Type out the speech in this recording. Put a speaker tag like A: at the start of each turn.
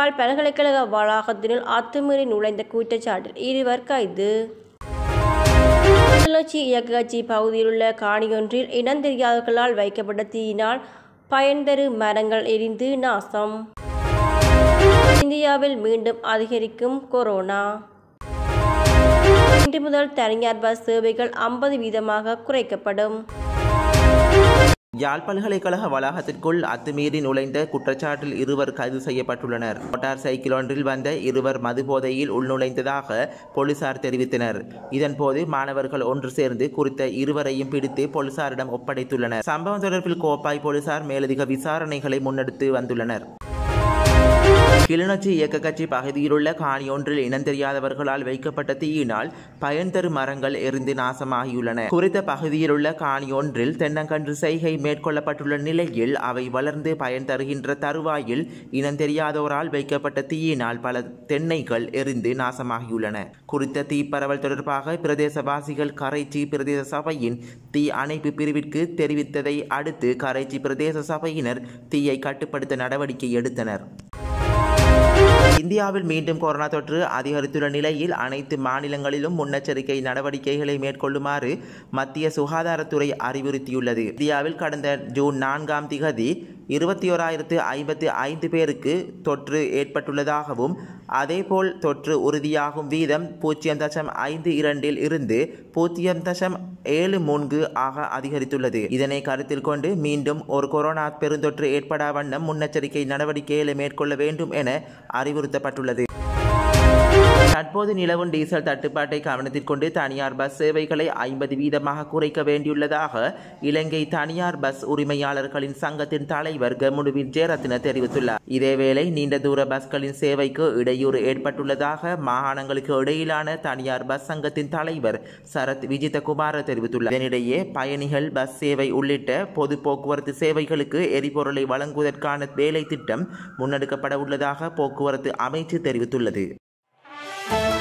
A: யாழ் பல்கலைக்கழக வளாகத்தினுள் அத்துமீறி நுழைந்த குற்றச்சாட்டில் இருவர் கைது கிளிநொச்சி இயக்க கட்சி பகுதியில் உள்ள காணியொன்றில் இனந்தெரியாதவர்களால் வைக்கப்பட்ட தீயினால் பயன்தரு மரங்கள் எரிந்து நாசம் இந்தியாவில் மீண்டும் அதிகரிக்கும் கொரோனா இன்று முதல் தனியார் பஸ் சேவைகள் ஐம்பது வீதமாக குறைக்கப்படும்
B: யாழ் பல்கலைக்கழக வளாகத்திற்குள் அத்துமீறி நுழைந்த குற்றச்சாட்டில் இருவர் கைது செய்யப்பட்டுள்ளனர் மோட்டார் சைக்கிள் ஒன்றில் வந்த இருவர் மதுபோதையில் உள்நுழைந்ததாக போலீசார் தெரிவித்தனர் இதன்போது மாணவர்கள் ஒன்று சேர்ந்து குறித்த இருவரையும் பிடித்து போலீசாரிடம் ஒப்படைத்துள்ளனர் சம்பவம் தொடர்பில் கோப்பாய் போலீசார் மேலதிக விசாரணைகளை முன்னெடுத்து வந்துள்ளனர் கிளிநொச்சி இயக்க கட்சி பகுதியிலுள்ள காணி ஒன்றில் இனந்தெரியாதவர்களால் வைக்கப்பட்ட தீயினால் பயன் தரும் மரங்கள் எரிந்து நாசமாகியுள்ளன குறித்த பகுதியிலுள்ள காணி ஒன்றில் தென்னங்கன்று செய்கை மேற்கொள்ளப்பட்டுள்ள நிலையில் அவை வளர்ந்து பயன் தருகின்ற தருவாயில் இனந்தெரியாதோரால் வைக்கப்பட்ட தீயினால் பல தென்னைகள் எரிந்து நாசமாகியுள்ளன குறித்த தீ பரவல் தொடர்பாக பிரதேசவாசிகள் கரைச்சி பிரதேச சபையின் தீ அணைப்பு பிரிவிற்கு தெரிவித்ததை அடுத்து கரைச்சி பிரதேச சபையினர் தீயை கட்டுப்படுத்த நடவடிக்கை எடுத்தனர் இந்தியாவில் மீண்டும் கொரோனா தொற்று அதிகரித்துள்ள நிலையில் அனைத்து மாநிலங்களிலும் முன்னெச்சரிக்கை நடவடிக்கைகளை மேற்கொள்ளுமாறு மத்திய சுகாதாரத்துறை அறிவுறுத்தியுள்ளது இந்தியாவில் கடந்த ஜூன் நான்காம் திகதி இருபத்தி ஓராயிரத்து ஐம்பத்தி ஐந்து பேருக்கு தொற்று ஏற்பட்டுள்ளதாகவும் அதேபோல் தொற்று உறுதியாகும் வீதம் பூஜ்ஜியம் தசம் ஐந்து இரண்டில் இருந்து பூஜ்ஜியம் தசம் ஏழு மூன்று ஆக அதிகரித்துள்ளது இதனை கருத்தில் கொண்டு மீண்டும் ஒரு கொரோனா பெருந்தொற்று ஏற்படா வண்ணம் முன்னெச்சரிக்கை நடவடிக்கைகளை மேற்கொள்ள வேண்டும் என அறிவுறுத்தப்பட்டுள்ளது தற்போது நிலவும் டீசல் தட்டுப்பாட்டை கவனத்தில் கொண்டு தனியார் பஸ் சேவைகளை ஐம்பது வீதமாக குறைக்க வேண்டியுள்ளதாக இலங்கை தனியார் பஸ் உரிமையாளர்களின் சங்கத்தின் தலைவர் கமுடுவின் ஜெயரத்ன தெரிவித்துள்ளார் இதேவேளை நீண்ட தூர பஸ்களின் சேவைக்கு இடையூறு ஏற்பட்டுள்ளதாக மாகாணங்களுக்கு இடையிலான தனியார் பஸ் சங்கத்தின் தலைவர் சரத் விஜிதகுமார தெரிவித்துள்ளார் இதனிடையே பயணிகள் பஸ் சேவை உள்ளிட்ட பொது போக்குவரத்து சேவைகளுக்கு எரிபொருளை வழங்குவதற்கான வேலை திட்டம் முன்னெடுக்கப்பட உள்ளதாக போக்குவரத்து அமைச்சு தெரிவித்துள்ளது